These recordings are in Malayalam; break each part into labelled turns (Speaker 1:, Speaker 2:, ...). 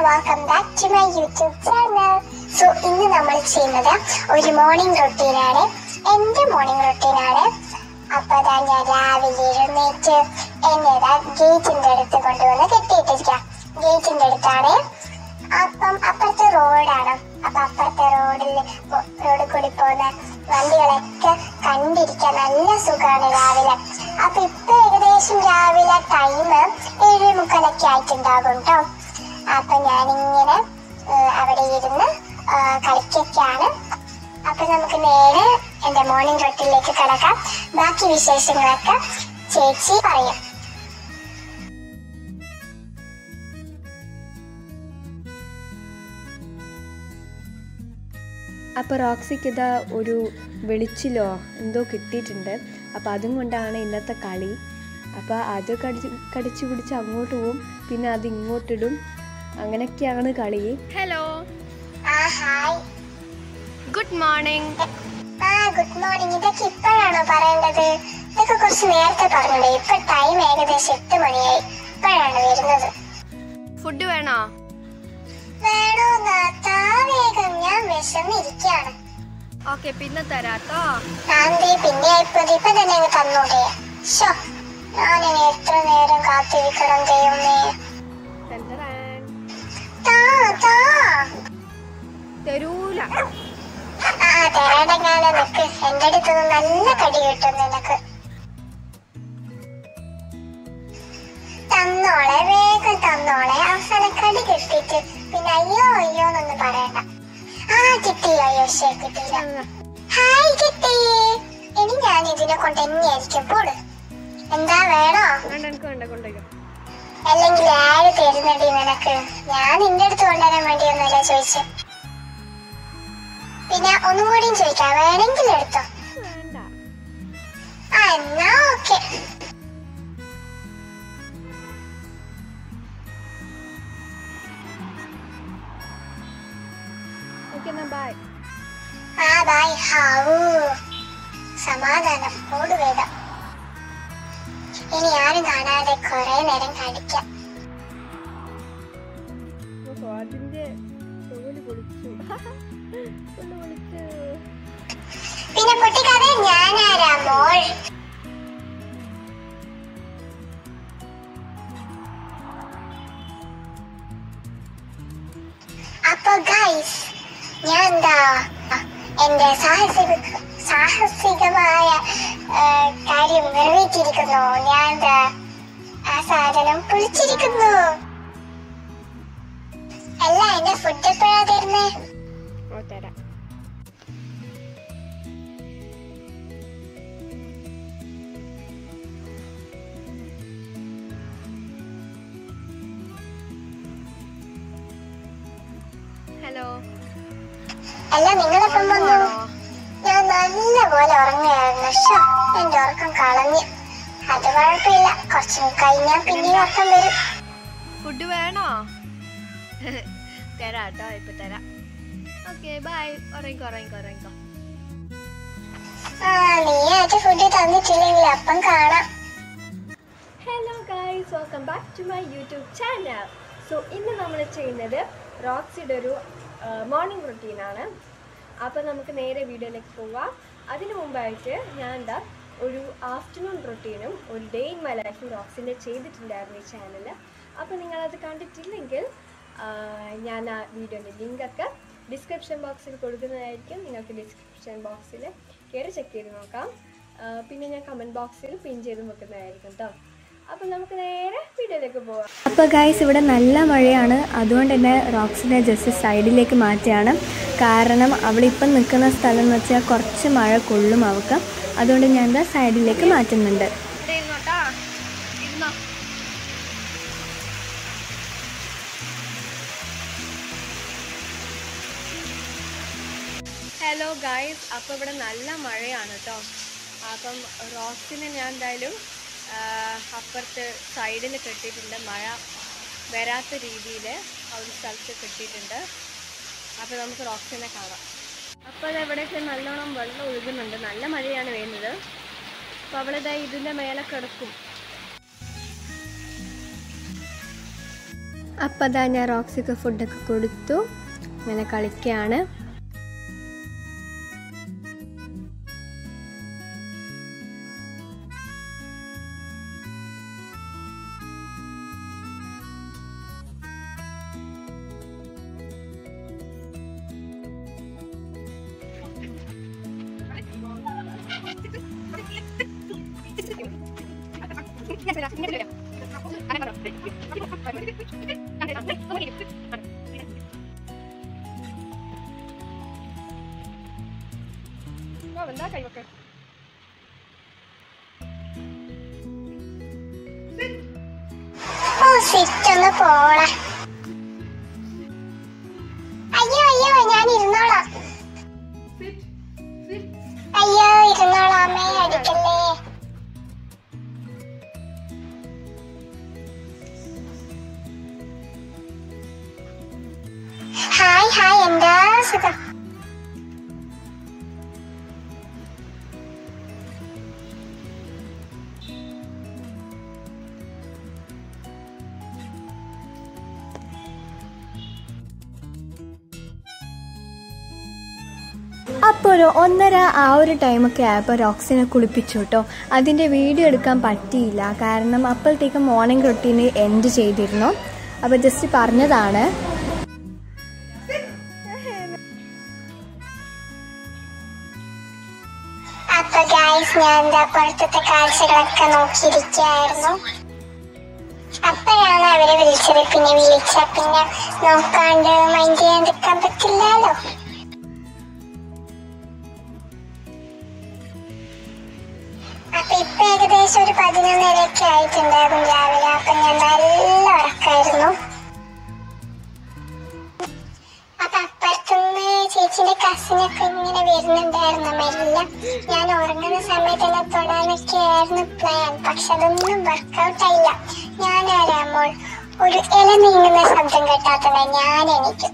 Speaker 1: welcome back to my YouTube channel so ഇന്ന് നമ്മൾ ചെയ്യുന്നത് ഒരു മോർണിംഗ് റൊട്ടീനാണ് എൻ്റെ മോർണിംഗ് റൊട്ടീനാണ് അപ്പൊ അതാ ഞാൻ രാവിലെ എഴുന്നേറ്റ് എന്നതാ ഗേറ്റിന്റെ അടുത്ത് കൊണ്ടുവന്ന് കെട്ടിയിട്ടിരിക്കാം ഗേറ്റിന്റെ അടുത്താണ് അപ്പം അപ്പുറത്തെ റോഡാണ് അപ്പൊ അപ്പുറത്തെ റോഡിൽ റോഡിൽ കൂടി പോകുന്ന വണ്ടികളൊക്കെ കണ്ടിരിക്കാൻ നല്ല സുഖമാണ് രാവിലെ അപ്പൊ ഇപ്പൊ ഏകദേശം രാവിലെ ടൈം ഏഴ് മുക്കാലൊക്കെ ആയിട്ടുണ്ടാകും കേട്ടോ അപ്പൊ ഞാനിങ്ങനെ ഏഹ്, അവിടെ ഇരുന്ന് ഏഹ്, കളിക്കൊക്കെയാണ് അപ്പൊ നമുക്ക് നേരെ എന്റെ മോർണിംഗ് റൊട്ടിലേക്ക് കിടക്കാം ബാക്കി വിശേഷങ്ങളൊക്കെ ചേച്ചി പറയും
Speaker 2: അപ്പോൾ റോക്സിക്ക് ഇതാ ഒരു വെളിച്ചിലോ എന്തോ കിട്ടിയിട്ടുണ്ട് അപ്പോൾ അതും കൊണ്ടാണ് ഇന്നത്തെ കളി അപ്പോൾ അത് കടിച്ച് കടിച്ചു പിടിച്ച് അങ്ങോട്ട് പോവും പിന്നെ അത് ഇങ്ങോട്ടിടും അങ്ങനെയൊക്കെയാണ് കളി
Speaker 3: ഹലോ
Speaker 1: ആ ഹായ്
Speaker 3: ഗുഡ് മോർണിംഗ്
Speaker 1: ആ ഗുഡ് മോർണിംഗ് ഇതൊക്കെ ഇപ്പോഴാണോ പറയേണ്ടത് ഇതൊക്കെ കുറച്ച് നേരത്തെ പറഞ്ഞൂടെ ഇപ്പൊ ടൈം ഏകദേശം എട്ട് മണിയായി ഇപ്പോഴാണ് വരുന്നത്
Speaker 3: ഫുഡ് വേണോ
Speaker 1: വേണോ താ വേഗം ഞാൻ വിശന്നിരിക്കാണ്
Speaker 3: ഓക്കെ പിന്നെ തരാട്ടോ
Speaker 1: ആന്തി പിന്നെ ആയിപ്പോയത് ഇപ്പൊ തന്നെ അങ്ങ് തന്നൂടെ ഷോ ഞാനിനി എത്ര നേരം കാത്തിരിക്കണം ദൈവമേ താ താ
Speaker 3: തരൂല
Speaker 1: ആ തരാടങ്ങാനെ നിക്ക് എന്റെ അടുത്ത് നിന്ന് നല്ല കടി കിട്ടും നിനക്ക് തന്നോളെ വേഗം തന്നോളെ അവസാനം കടി കിട്ടിയിട്ട് പിന്നെ അയ്യോ അയ്യോ എന്നൊന്നും പറയണ്ട ആ കിട്ടി അയ്യോ ശേ കിട്ടിയില്ല ഹായ് കിട്ടി ഇനി ഞാൻ ഇതിനെ കൊണ്ട് തന്നെയായിരിക്കും പോട് എന്താ വേണോ
Speaker 3: വേണ്ട എനിക്ക് വേണ്ട കൊണ്ടുപോയിക്കോ
Speaker 1: അല്ലെങ്കിൽ ആര് തരുന്നടി നിനക്ക് ഞാൻ നിന്റെ അടുത്ത് കൊണ്ടുവരാൻ വേണ്ടിയൊന്നുമല്ല ചോദിച്ചു പിന്നെ ഒന്നും കൂടിയും ചോദിക്കാം വേണമെങ്കിൽ എടുത്തോ
Speaker 3: വേണ്ട
Speaker 1: ആ എന്നാ ഓക്കെ
Speaker 3: ഓക്കെ എന്നാ ബൈ
Speaker 1: ആ ബൈ ഹാവൂ സമാധാനം ഓട് വേഗം ഇനി ആരും കാണാതെ കുറെ നേരം കളിക്കാം
Speaker 3: അതിന്റെ തോല് പൊളിച്ചു കൊണ്ട് പൊളിച്ചു
Speaker 1: പിന്നെ പൊട്ടിക്കാതെ ഞാനാരാ മോൾ അപ്പൊ ഗൈസ് ഞാൻ എന്താ എന്റെ സാഹസിക സാഹസികമായ ആ, കാര്യം നിറവേറ്റിയിരിക്കുന്നു ഞാൻ എന്താ ആ സാധനം പൊളിച്ചിരിക്കുന്നു അല്ല എന്റെ ഫുഡ് എപ്പോഴാ തരുന്നേ
Speaker 3: ഓ തരാം ഹലോ
Speaker 1: അല്ല നിങ്ങളെപ്പം വന്നു ഞാൻ നല്ല പോലെ ഉറങ്ങുകയായിരുന്നു ഷോ എന്റെ ഉറക്കം കളഞ്ഞു അത് കുഴപ്പമില്ല കുറച്ചു കഴിഞ്ഞാൽ പിന്നെയും ഉറക്കം വരും
Speaker 3: ഫുഡ് വേണോ തരാം കേട്ടോ ഇപ്പൊ തരാം ഓക്കെ ബൈ ഉറങ്ങിക്കോ ഉറങ്ങിക്കോ ഉറങ്ങിക്കോ
Speaker 1: ആ നീ ആയിട്ട് ഫുഡ് തന്നിട്ടില്ലെങ്കിൽ അപ്പം കാണാം
Speaker 2: hello guys welcome back to my YouTube channel so ഇന്ന് നമ്മൾ ചെയ്യുന്നത് റോക്സിയുടെ ഒരു മോർണിംഗ് റുട്ടീനാണ് അപ്പോൾ നമുക്ക് നേരെ വീഡിയോയിലേക്ക് പോവാം അതിനു മുമ്പായിട്ട് ഞാൻ എന്താ ഒരു ആഫ്റ്റർനൂൺ റുട്ടീനും ഒരു ഡേ ഇൻ മൈ ലൈഫും റോക്സിൻ്റെ ചെയ്തിട്ടുണ്ടായിരുന്നു ഈ ചാനൽ അപ്പോൾ നിങ്ങളത് കണ്ടിട്ടില്ലെങ്കിൽ ആ, ഞാൻ ആ വീഡിയോൻ്റെ ലിങ്കൊക്കെ ഡിസ്ക്രിപ്ഷൻ ബോക്സിൽ കൊടുക്കുന്നതായിരിക്കും നിങ്ങൾക്ക് ഡിസ്ക്രിപ്ഷൻ ബോക്സിൽ കയറി ചെക്ക് ചെയ്ത് നോക്കാം ആ, പിന്നെ ഞാൻ കമൻറ്റ് ബോക്സിൽ പിൻ ചെയ്ത് വെക്കുന്നതായിരിക്കും കേട്ടോ അപ്പോൾ നമുക്ക് നേരെ വീഡിയോയിലേക്ക് പോവാം
Speaker 4: അപ്പോൾ ഗൈസ് ഇവിടെ നല്ല മഴയാണ് അതുകൊണ്ട് തന്നെ റോക്സിനെ ജസ്റ്റ് സൈഡിലേക്ക് മാറ്റുകയാണ് കാരണം അവളിപ്പം നിൽക്കുന്ന സ്ഥലം എന്ന് വെച്ചാൽ കുറച്ച് മഴ കൊള്ളും അവൾക്ക് അതുകൊണ്ട് ഞാൻ ദാ സൈഡിലേക്ക് മാറ്റുന്നുണ്ട്
Speaker 3: ഇവിടെ ഇരുന്നോട്ടാ ഇരുന്നോ ഹലോ ഗൈസ് അപ്പോൾ ഇവിടെ നല്ല മഴയാണ് കേട്ടോ അപ്പം റോക്സിനെ ഞാൻ എന്തായാലും ആ, അപ്പുറത്ത് സൈഡിൽ കെട്ടിയിട്ടുണ്ട് മഴ വരാത്ത രീതിയിൽ ആ ഒരു സ്ഥലത്ത് കെട്ടിയിട്ടുണ്ട് അപ്പോൾ നമുക്ക് റോക്സിനെ കാണാം അപ്പോൾ അത് എവിടെയൊക്കെ നല്ലോണം വെള്ളം ഒഴുകുന്നുണ്ട് നല്ല മഴയാണ് വരുന്നത് അപ്പോൾ അവളിതാ ഇതിൻ്റെ മേലെ കിടക്കും
Speaker 4: അപ്പം അതാ ഞാൻ റോക്സിക്ക് ഫുഡൊക്കെ കൊടുത്തു അങ്ങനെ കളിക്കുകയാണ്
Speaker 1: ഓ സിറ്റൊന്ന് പോള അയ്യോ അയ്യോ ഞാൻ ഇരുന്നോളാം അയ്യോ ഇരുന്നോളാം അമ്മേ അടിക്കല്ലേ ഹായ് ഹായ് എന്താ സുഖം
Speaker 4: അപ്പോൾ ഒരു ഒന്നര ആ ഒരു ടൈമൊക്കെ ആയപ്പോൾ റോക്സിനെ കുളിപ്പിച്ചു കേട്ടോ അതിൻ്റെ വീഡിയോ എടുക്കാൻ പറ്റിയില്ല കാരണം അപ്പോഴത്തേക്കും മോർണിംഗ് റൊട്ടീന് എൻഡ് ചെയ്തിരുന്നു അപ്പോൾ ജസ്റ്റ് പറഞ്ഞതാണ്
Speaker 1: അപ്പൊ ഗായ്സ് ഞാൻ എന്താ പുറത്തത്തെ കാഴ്ചകളൊക്കെ നോക്കിയിരിക്കുകയായിരുന്നു അപ്പോഴാണ് അവരെ വിളിച്ചത് പിന്നെ വിളിച്ച പിന്നെ നോക്കാണ്ട് മൈൻഡ് ചെയ്യാണ്ടിരിക്കാൻ പറ്റില്ലല്ലോ അപ്പൊ ഇപ്പൊ ഏകദേശം ഒരു പതിനൊന്നരയൊക്കെ ആയിട്ടുണ്ടാകും രാവിലെ അപ്പൊ ഞാൻ നല്ല ഉറക്കായിരുന്നു അപ്പൊ അപ്പുറത്തുനിന്ന് ചേച്ചിന്റെ കസിനൊക്കെ ഇങ്ങനെ വരുന്നുണ്ടായിരുന്നു മെല്ലെ ഞാൻ ഉറങ്ങുന്ന സമയത്ത് എന്നെ തൊടാനൊക്കെ ആയിരുന്നു പ്ലാൻ പക്ഷെ അതൊന്നും വർക്കൗട്ട് ആയില്ല ഞാൻ ആരാമോൾ ഒരു ഇല നീങ്ങുന്ന ശബ്ദം കേട്ടാത്തത് ഞാൻ എനിക്ക്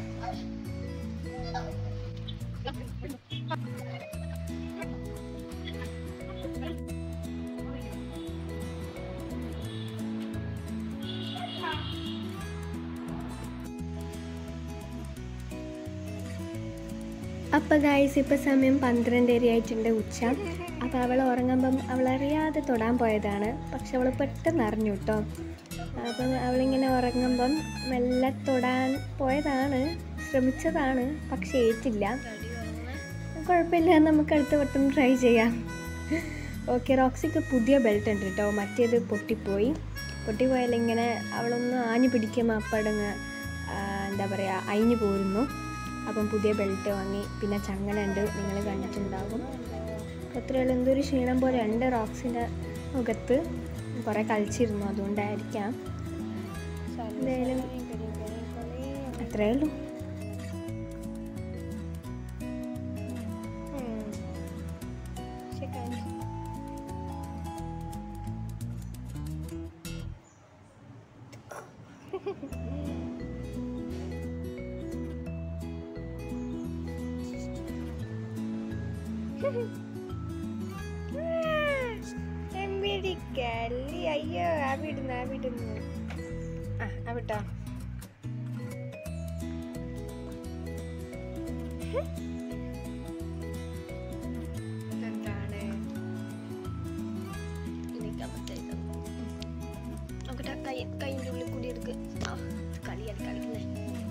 Speaker 4: അപ്പോൾ ഗായ്സ് ഇപ്പോൾ സമയം പന്ത്രണ്ടര ആയിട്ടുണ്ട് ഉച്ച അപ്പോൾ അവൾ ഉറങ്ങുമ്പം അവളറിയാതെ തൊടാൻ പോയതാണ് പക്ഷെ അവൾ പെട്ടെന്ന് അറിഞ്ഞു കേട്ടോ അപ്പം അവളിങ്ങനെ ഉറങ്ങുമ്പം മെല്ലെ തൊടാൻ പോയതാണ് ശ്രമിച്ചതാണ് പക്ഷെ ഏറ്റില്ല കുഴപ്പമില്ല നമുക്ക് അടുത്ത വട്ടം ട്രൈ ചെയ്യാം ഓക്കെ റോക്സിക്ക് പുതിയ ബെൽറ്റ് ഉണ്ട് കേട്ടോ മറ്റേത് പൊട്ടിപ്പോയി പൊട്ടിപ്പോയാൽ ഇങ്ങനെ അവളൊന്ന് ആഞ്ഞു പിടിക്കുമ്പോൾ അപ്പടങ്ങ് എന്താ പറയുക അയിഞ്ഞു പോരുന്നു അപ്പം പുതിയ ബെൽറ്റ് വാങ്ങി പിന്നെ ചങ്ങല ഉണ്ട് നിങ്ങൾ കണ്ടിട്ടുണ്ടാകും അപ്പോൾ അത്രയുള്ള എന്തൊരു ക്ഷീണം പോലെ ഉണ്ട് റോക്സിൻ്റെ മുഖത്ത് കുറേ കളിച്ചിരുന്നു അതുകൊണ്ടായിരിക്കാം എന്തായാലും അത്രയേ ഉള്ളൂ എമ്പിടിക്കല്ലി അയ്യോ അവിടുന്ന് അവിടുന്ന് ആ അവിട്ടോ എന്താണ് നോക്കട്ടെ കൈ കൈൻ്റെ ഉള്ളിൽ കൂടി എടുക്ക് ആ കളിയാണ് കളിക്കുന്നേ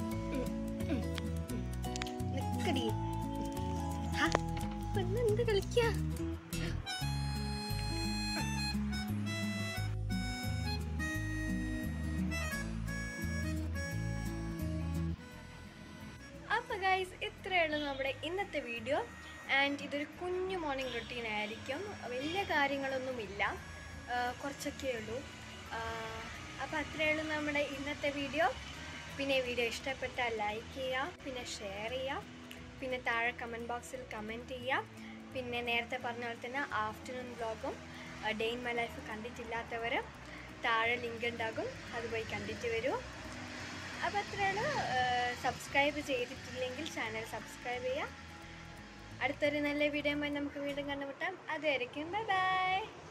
Speaker 4: നിക്കടി ഹാ പെണ്ണെന്ത് കളിക്കാ
Speaker 2: അപ്പോൾ ഗൈസ് ഇത്രയുള്ള നമ്മുടെ ഇന്നത്തെ വീഡിയോ ആൻഡ് ഇതൊരു കുഞ്ഞു മോർണിംഗ് റുട്ടീൻ ആയിരിക്കും വലിയ കാര്യങ്ങളൊന്നുമില്ല ആ, കുറച്ചൊക്കെ ഉള്ളൂ അപ്പോൾ അത്രയേ ഉള്ളൂ നമ്മുടെ ഇന്നത്തെ വീഡിയോ പിന്നെ ഈ വീഡിയോ ഇഷ്ടപ്പെട്ടാൽ ലൈക്ക് ചെയ്യുക പിന്നെ ഷെയർ ചെയ്യുക പിന്നെ താഴെ കമൻറ്റ് ബോക്സിൽ കമൻറ്റ് ചെയ്യുക പിന്നെ നേരത്തെ പറഞ്ഞ പോലെ തന്നെ ആഫ്റ്റർനൂൺ വ്ളോഗും ഡേ ഇൻ മൈ ലൈഫ് കണ്ടിട്ടില്ലാത്തവർ താഴെ ലിങ്ക് ഉണ്ടാകും അത് പോയി കണ്ടിട്ട് വരൂ അപ്പോൾ അത്രയാണ് സബ്സ്ക്രൈബ് ചെയ്തിട്ടില്ലെങ്കിൽ ചാനൽ സബ്സ്ക്രൈബ് ചെയ്യുക അടുത്തൊരു നല്ല വീഡിയോ നമുക്ക് വീണ്ടും കണ്ടുമുട്ടാം അതുവരെയ്ക്കും ബൈ ബൈ